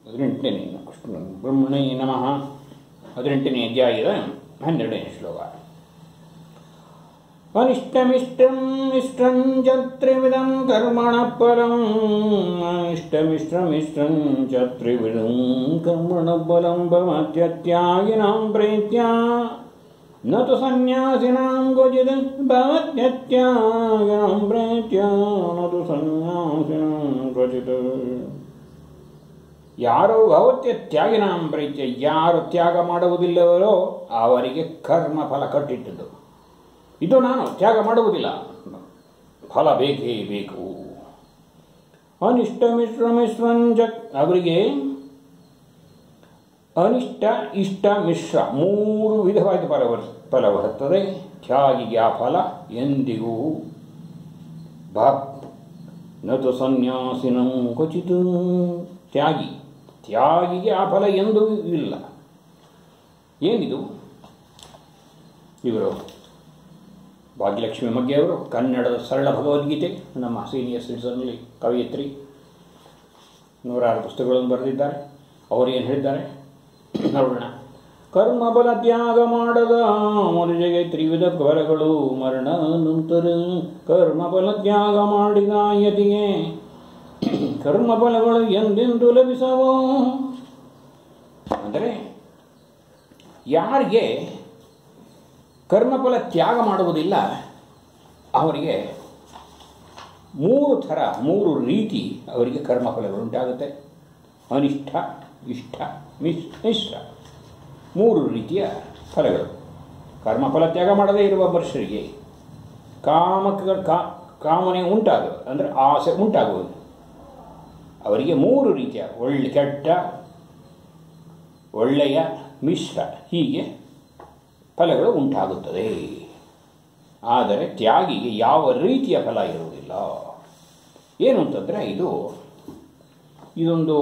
ಹದಿನೆಂಟನೇ ಕೃಷ್ಣ ಬ್ರಹ್ಮಣೇ ನಮಃ ಹದಿನೆಂಟನೇ ಅಧ್ಯಾಯದ ಹನ್ನೆರಡನೇ ಶ್ಲೋಕ ಅನಿಷ್ಟಮಿಷ್ಟಂ ಇಷ್ಟಂ ಚ ತ್ರಿವಿಧಂ ಕರ್ಮಣ ಫಲಂ ಅನಿಷ್ಟಮಿಷ್ಟಮಿಷ್ಟಂ ಚ ತ್ರಿವಿಧಂ ಕರ್ಮಣ ಫಲಂ ಭವತ್ಯತ್ಯಾಗಿನಾಂ ಪ್ರೀತ್ಯ ನ ತು ಸನ್ಯಾಸಿನಾಂ ಕ್ವಚಿದ್ ಭವತ್ಯತ್ಯಾಗಿನಾಂ ಪ್ರೀತ್ಯ ನ ತು ಸನ್ಯಾಸಿನಾಂ ಕ್ವಚಿತ್ ಯಾರು ಭವತ್ಯ ತ್ಯಾಗಿನಾಂ ಪ್ರೀತ್ಯ ಯಾರು ತ್ಯಾಗ ಮಾಡುವುದಿಲ್ಲವೋ ಅವರಿಗೆ ಕರ್ಮ ಫಲ ಕಟ್ಟಿಟ್ಟದ್ದು ಇದು ನಾನು ತ್ಯಾಗ ಮಾಡುವುದಿಲ್ಲ ಫಲ ಬೇಕೇ ಬೇಕು ಅನಿಷ್ಟ ಮಿಶ್ರ ಮಿಶ್ರಂಜ ಅವರಿಗೆ ಅನಿಷ್ಟ ಇಷ್ಟ ಮಿಶ್ರ ಮೂರು ವಿಧವಾದ ಫಲ ಬರ್ ಫಲ ಬರುತ್ತದೆ ತ್ಯಾಗಿಗೆ ಆ ಫಲ ಎಂದಿಗೂ ಭಕ್ ನತು ಸನ್ಯಾಸಿನಂ ಕ್ವಚಿತ್ ತ್ಯಾಗಿ ತ್ಯಾಗಿಗೆ ಆ ಫಲ ಎಂದೂ ಇಲ್ಲ ಏನಿದು ಇವರು ಭಾಗ್ಯಲಕ್ಷ್ಮಿ ಮಗ್ಗೆ ಅವರು ಕನ್ನಡದ ಸರಳ ಭಗವದ್ಗೀತೆ ನಮ್ಮ ಸೀನಿಯರ್ ಸಿಟಿಸನ್ನಲ್ಲಿ ಕವಿಯತ್ರಿ ನೂರಾರು ಪುಸ್ತಕಗಳನ್ನು ಬರೆದಿದ್ದಾರೆ ಅವರು ಏನು ಹೇಳಿದ್ದಾರೆ ನೋಡೋಣ ಕರ್ಮಬಲ ತ್ಯಾಗ ಮಾಡದ ಮನುಜಗೆ ತ್ರಿವಿಧ ಫಲಗಳು ಮರಣ ನಂತರ ಕರ್ಮಬಲ ತ್ಯಾಗ ಮಾಡಿದ ಯತಿಗೆ ಕರ್ಮಫಲಗಳು ಎಂದೆಂದು ಲಭಿಸವೋ ಅಂದರೆ ಯಾರಿಗೆ ಕರ್ಮಫಲ ತ್ಯಾಗ ಮಾಡುವುದಿಲ್ಲ ಅವರಿಗೆ ಮೂರು ಥರ ಮೂರು ರೀತಿ ಅವರಿಗೆ ಕರ್ಮಫಲಗಳು ಉಂಟಾಗುತ್ತೆ ಅನಿಷ್ಟ ಇಷ್ಟ ಮಿಶ್ ಮಿಶ್ರ ಮೂರು ರೀತಿಯ ಫಲಗಳು ಕರ್ಮಫಲ ತ್ಯಾಗ ಮಾಡದೇ ಇರುವ ಮನುಷ್ಯರಿಗೆ ಕಾಮಕ ಕಾ ಕಾಮನೆ ಉಂಟಾಗುವುದು ಅಂದರೆ ಆಸೆ ಉಂಟಾಗುವುದು ಅವರಿಗೆ ಮೂರು ರೀತಿಯ ಒಳ್ಳೆ ಕೆಟ್ಟ ಒಳ್ಳೆಯ ಮಿಶ್ರ ಹೀಗೆ ಫಲಗಳು ಉಂಟಾಗುತ್ತದೆ ಆದರೆ ತ್ಯಾಗಿಗೆ ಯಾವ ರೀತಿಯ ಫಲ ಇರುವುದಿಲ್ಲ ಏನು ಅಂತಂದರೆ ಇದು ಇದೊಂದು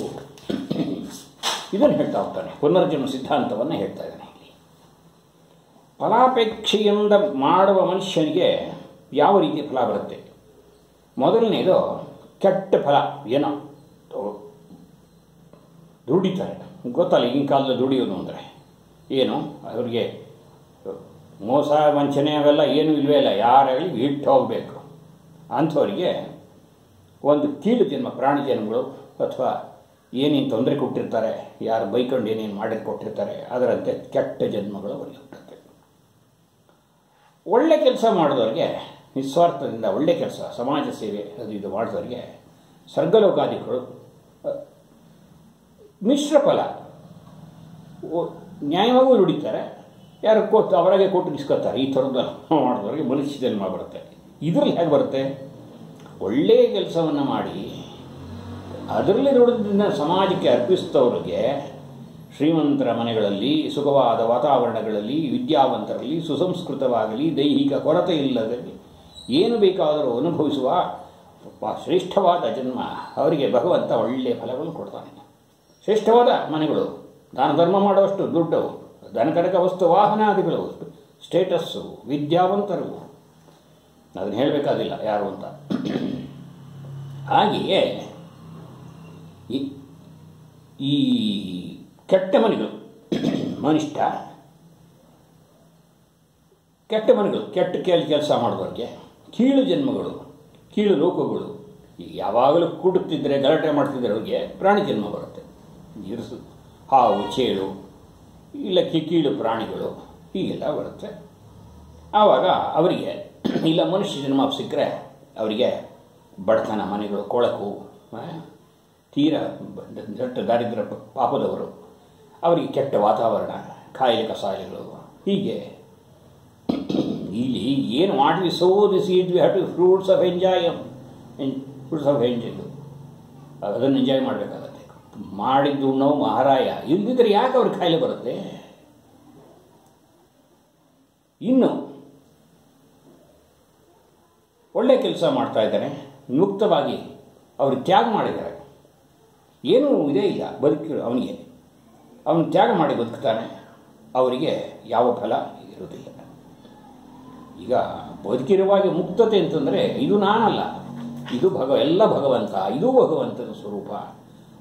ಇದನ್ನು ಹೇಳ್ತಾ ಹೋಗ್ತಾನೆ ಪುನರ್ಜನ್ಮ ಸಿದ್ಧಾಂತವನ್ನು ಹೇಳ್ತಾ ಇದ್ದಾನೆ ಇಲ್ಲಿ ಫಲಾಪೇಕ್ಷೆಯಿಂದ ಮಾಡುವ ಮನುಷ್ಯನಿಗೆ ಯಾವ ರೀತಿಯ ಫಲ ಬರುತ್ತೆ ಮೊದಲನೇದು ಕೆಟ್ಟ ಫಲ ಏನೋ ದುಡಿತಾರೆ ಗೊತ್ತಲ್ಲ ಈಗಿನ ಕಾಲದಲ್ಲಿ ದುಡಿಯೋದು ಅಂದರೆ ಏನು ಅವರಿಗೆ ಮೋಸ ವಂಚನೆ ಅವೆಲ್ಲ ಏನೂ ಇಲ್ವೇ ಇಲ್ಲ ಯಾರಾಗಲಿ ಇಟ್ಟು ಹೋಗಬೇಕು ಅಂಥವರಿಗೆ ಒಂದು ಕೀಳು ಜನ್ಮ ಪ್ರಾಣಿ ಜನ್ಮಗಳು ಅಥವಾ ಏನೇನು ತೊಂದರೆ ಕೊಟ್ಟಿರ್ತಾರೆ ಯಾರು ಬೈಕೊಂಡು ಏನೇನು ಮಾಡಿ ಕೊಟ್ಟಿರ್ತಾರೆ ಅದರಂತೆ ಕೆಟ್ಟ ಜನ್ಮಗಳು ಅವರಿಗೆ ಹುಟ್ಟುತ್ತೆ ಒಳ್ಳೆ ಕೆಲಸ ಮಾಡಿದವ್ರಿಗೆ ನಿಸ್ವಾರ್ಥದಿಂದ ಒಳ್ಳೆ ಕೆಲಸ ಸಮಾಜ ಸೇವೆ ಅದು ಇದು ಮಾಡಿದವರಿಗೆ ಸ್ವರ್ಗಲೋಕಾದಿಗಳು ಮಿಶ್ರ ಫಲ ನ್ಯಾಯವಾಗೂ ದುಡಿತಾರೆ ಯಾರು ಕೊಟ್ಟು ಅವರಾಗೆ ಕೊಟ್ಟು ಇಸ್ಕೊತಾರೆ ಈ ಥರದ ಮಾಡಿದವರಿಗೆ ಮನುಷ್ಯ ಜನ್ಮ ಬರುತ್ತೆ ಇದರಲ್ಲಿ ಹೇಗೆ ಬರುತ್ತೆ ಒಳ್ಳೆಯ ಕೆಲಸವನ್ನು ಮಾಡಿ ಅದರಲ್ಲಿ ದುಡಿದ ಸಮಾಜಕ್ಕೆ ಅರ್ಪಿಸಿದವರಿಗೆ ಶ್ರೀಮಂತರ ಮನೆಗಳಲ್ಲಿ ಸುಖವಾದ ವಾತಾವರಣಗಳಲ್ಲಿ ವಿದ್ಯಾವಂತರಲ್ಲಿ ಸುಸಂಸ್ಕೃತವಾಗಲಿ ದೈಹಿಕ ಕೊರತೆ ಇಲ್ಲದಲ್ಲಿ ಏನು ಬೇಕಾದರೂ ಅನುಭವಿಸುವ ಶ್ರೇಷ್ಠವಾದ ಜನ್ಮ ಅವರಿಗೆ ಭಗವಂತ ಒಳ್ಳೆಯ ಫಲವನ್ನು ಕೊಡ್ತಾನೆ ಶ್ರೇಷ್ಠವಾದ ಮನೆಗಳು ದಾನ ಧರ್ಮ ಮಾಡುವಷ್ಟು ದುಡ್ಡು ಧನಕನಕ ವಸ್ತು ವಾಹನಾದಿಗಳು ಸ್ಟೇಟಸ್ಸು ವಿದ್ಯಾವಂತರು ಅದನ್ನು ಹೇಳಬೇಕಾದಿಲ್ಲ ಯಾರು ಅಂತ ಹಾಗೆಯೇ ಈ ಕೆಟ್ಟ ಮನೆಗಳು ಮನಿಷ್ಠ ಕೆಟ್ಟ ಮನೆಗಳು ಕೆಟ್ಟ ಕೆಲ ಕೆಲಸ ಮಾಡೋದಕ್ಕೆ ಕೀಳು ಜನ್ಮಗಳು ಕೀಳು ಲೋಕಗಳು ಈಗ ಯಾವಾಗಲೂ ಕೂಡುತ್ತಿದ್ದರೆ ಗಲಾಟೆ ಮಾಡ್ತಿದ್ದರೆ ಅವ್ರಿಗೆ ಪ್ರಾಣಿ ಜನ್ಮ ಬರುತ್ತೆ ಇರಿಸು ಹಾವು ಚೇಳು ಇಲ್ಲ ಕೀಳು ಪ್ರಾಣಿಗಳು ಹೀಗೆಲ್ಲ ಬರುತ್ತೆ ಆವಾಗ ಅವರಿಗೆ ಇಲ್ಲ ಮನುಷ್ಯ ಜನ್ಮ ಸಿಕ್ಕರೆ ಅವರಿಗೆ ಬಡತನ ಮನೆಗಳು ಕೊಳಕು ತೀರ ದಟ್ಟ ದಾರಿದ್ರ್ಯ ಪಾಪದವರು ಅವರಿಗೆ ಕೆಟ್ಟ ವಾತಾವರಣ ಕಾಯಿಲೆ ಕಸಾಯಗಳು ಹೀಗೆ ಇಲ್ಲಿ ಏನು ಮಾಡಿ so this is we have to fruits of enjoy fruits of enjoy ಅದನ್ನು ಎಂಜಾಯ್ ಮಾಡಬೇಕಾಗತ್ತೆ ಮಾಡಿದ್ದು ನಾವು ಮಹಾರಾಯ ಇಲ್ದಿದ್ರೆ ಯಾಕೆ ಅವ್ರ ಕಾಯಿಲೆ ಬರುತ್ತೆ ಇನ್ನು ಒಳ್ಳೆ ಕೆಲಸ ಮಾಡ್ತಾ ಇದ್ದಾರೆ ಮುಕ್ತವಾಗಿ ಅವರು ತ್ಯಾಗ ಮಾಡಿದ್ದಾರೆ ಏನೂ ಇದೇ ಇಲ್ಲ ಬದುಕಿ ಅವನಿಗೆ ಅವನು ತ್ಯಾಗ ಮಾಡಿ ಬದುಕ್ತಾನೆ ಅವರಿಗೆ ಯಾವ ಫಲ ಇರುವುದಿಲ್ಲ ಈಗ ಬದುಕಿರುವಾಗ ಮುಕ್ತತೆ ಅಂತಂದರೆ ಇದು ನಾನಲ್ಲ ಇದು ಭಗ ಎಲ್ಲ ಭಗವಂತ ಇದು ಭಗವಂತನ ಸ್ವರೂಪ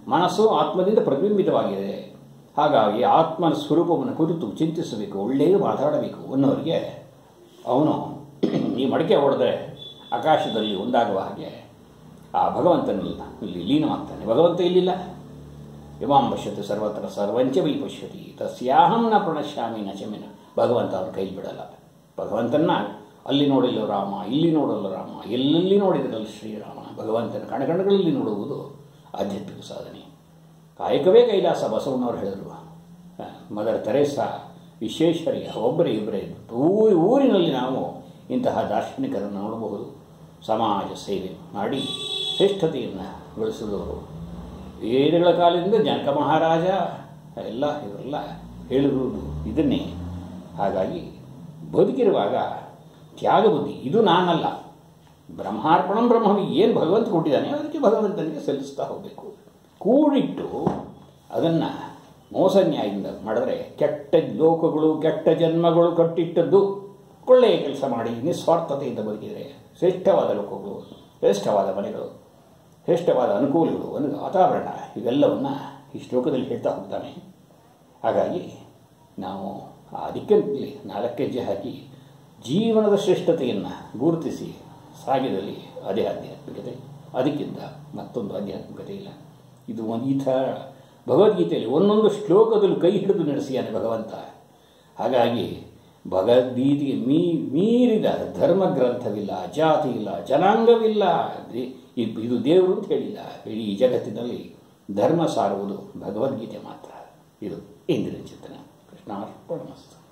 ಮನಸ್ಸು ಆತ್ಮದಿಂದ ಪ್ರತಿಬಿಂಬಿತವಾಗಿದೆ ಹಾಗಾಗಿ ಆತ್ಮನ ಸ್ವರೂಪವನ್ನು ಕುರಿತು ಚಿಂತಿಸಬೇಕು ಒಳ್ಳೆಯದು ಮಾತಾಡಬೇಕು ಅನ್ನೋರಿಗೆ ಅವನು ಈ ಮಡಿಕೆ ಹೊಡೆದ್ರೆ ಆಕಾಶದಲ್ಲಿ ಒಂದಾಗುವ ಹಾಗೆ ಆ ಭಗವಂತನಿಲ್ಲ ಇಲ್ಲಿ ಲೀನವಾಗ್ತಾನೆ ಭಗವಂತ ಇಲ್ಲಿಲ್ಲ ಇಮಾಂ ಪಶ್ಯತಿ ಸರ್ವತ್ರ ಸರ್ವಂಚ ವೈ ಪಶ್ಯತಿ ತಸ್ಯಾಹಂ ನ ಪ್ರಣಶ್ಯಾಮಿ ನ ಚಮಿನ ಭಗವಂತ ಅವನ ಕೈ ಬಿಡಲ್ಲ ಭಗವಂತನ ಅಲ್ಲಿ ನೋಡಲು ರಾಮ ಇಲ್ಲಿ ನೋಡಲು ರಾಮ ಎಲ್ಲೆಲ್ಲಿ ನೋಡಿದ್ರಲ್ಲಿ ಶ್ರೀರಾಮ ಭಗವಂತನ ಕಣಕಣಗಳಲ್ಲಿ ನೋಡುವುದು ಆಧ್ಯಾತ್ಮಿಕ ಸಾಧನೆ ಕಾಯಕವೇ ಕೈಲಾಸ ಬಸವಣ್ಣವ್ರು ಹೇಳಿದ್ರು ಆ, ಮದರ್ ತೆರೇಸಾ ವಿಶ್ವೇಶ್ವರಿಯ ಒಬ್ಬರೇ ಇಬ್ಬರೇ ಊರಿ ಊರಿನಲ್ಲಿ ನಾವು ಇಂತಹ ದಾರ್ಶನಿಕರನ್ನು ನೋಡಬಹುದು ಸಮಾಜ ಸೇವೆ ಮಾಡಿ ಶ್ರೇಷ್ಠತೆಯನ್ನು ಬೆಳೆಸಿದವರು ವೇದಗಳ ಕಾಲದಿಂದ ಜನಕ ಮಹಾರಾಜ ಎಲ್ಲ ಇವರೆಲ್ಲ ಹೇಳಿರುವುದು ಇದನ್ನೇ ಹಾಗಾಗಿ ಬದುಕಿರುವಾಗ ತ್ಯಾಗ ಬುದ್ಧಿ ಇದು ನಾನಲ್ಲ ಬ್ರಹ್ಮಾರ್ಪಣಂ ಬ್ರಹ್ಮವಿ ಏನು ಭಗವಂತ ಕೊಟ್ಟಿದ್ದಾನೆ ಅದಕ್ಕೆ ಭಗವಂತನಿಗೆ ಸಲ್ಲಿಸ್ತಾ ಹೋಗಬೇಕು ಕೂಡಿಟ್ಟು ಅದನ್ನು ಮೋಸನ್ಯಾಯದಿಂದ ಮಾಡಿದ್ರೆ ಕೆಟ್ಟ ಲೋಕಗಳು ಕೆಟ್ಟ ಜನ್ಮಗಳು ಕಟ್ಟಿಟ್ಟದ್ದು ಒಳ್ಳೆಯ ಕೆಲಸ ಮಾಡಿ ನಿಸ್ವಾರ್ಥತೆಯಿಂದ ಬದುಕಿದರೆ ಶ್ರೇಷ್ಠವಾದ ಲೋಕಗಳು ಶ್ರೇಷ್ಠವಾದ ಮನೆಗಳು ಶ್ರೇಷ್ಠವಾದ ಅನುಕೂಲಗಳು ಒಂದು ವಾತಾವರಣ ಇವೆಲ್ಲವನ್ನು ಈ ಶ್ಲೋಕದಲ್ಲಿ ಹೇಳ್ತಾ ಹೋಗ್ತಾನೆ ಹಾಗಾಗಿ ನಾವು ಆ ದಿಕ್ಕಲ್ಲಿ ನಾಲ್ಕು ಹೆಜ್ಜೆ ಹಾಕಿ ಜೀವನದ ಶ್ರೇಷ್ಠತೆಯನ್ನು ಗುರುತಿಸಿ ಸಾಗಿದಲ್ಲಿ ಅದೇ ಆಧ್ಯಾತ್ಮಿಕತೆ ಅದಕ್ಕಿಂತ ಮತ್ತೊಂದು ಆಧ್ಯಾತ್ಮಿಕತೆ ಇಲ್ಲ ಇದು ಒಂದು ಈ ಥರ ಭಗವದ್ಗೀತೆಯಲ್ಲಿ ಒಂದೊಂದು ಶ್ಲೋಕದಲ್ಲೂ ಕೈ ಹಿಡಿದು ನಡೆಸಿಯಾನೆ ಭಗವಂತ ಹಾಗಾಗಿ ಭಗವದ್ಗೀತೆಗೆ ಮೀ ಮೀರಿದ ಧರ್ಮ ಗ್ರಂಥವಿಲ್ಲ ಜಾತಿ ಇಲ್ಲ ಜನಾಂಗವಿಲ್ಲ ದೇ- ಇದು ಇದು ದೇವರು ಅಂತ ಹೇಳಿಲ್ಲ ಇಡೀ ಜಗತ್ತಿನಲ್ಲಿ ಧರ್ಮ ಸಾರುವುದು ಭಗವದ್ಗೀತೆ ಮಾತ್ರ ಇದು ಇಂದಿನ ಚಿಂತನೆ ಕೃಷ್ಣಾರ್ಪಣಮಸ್ತು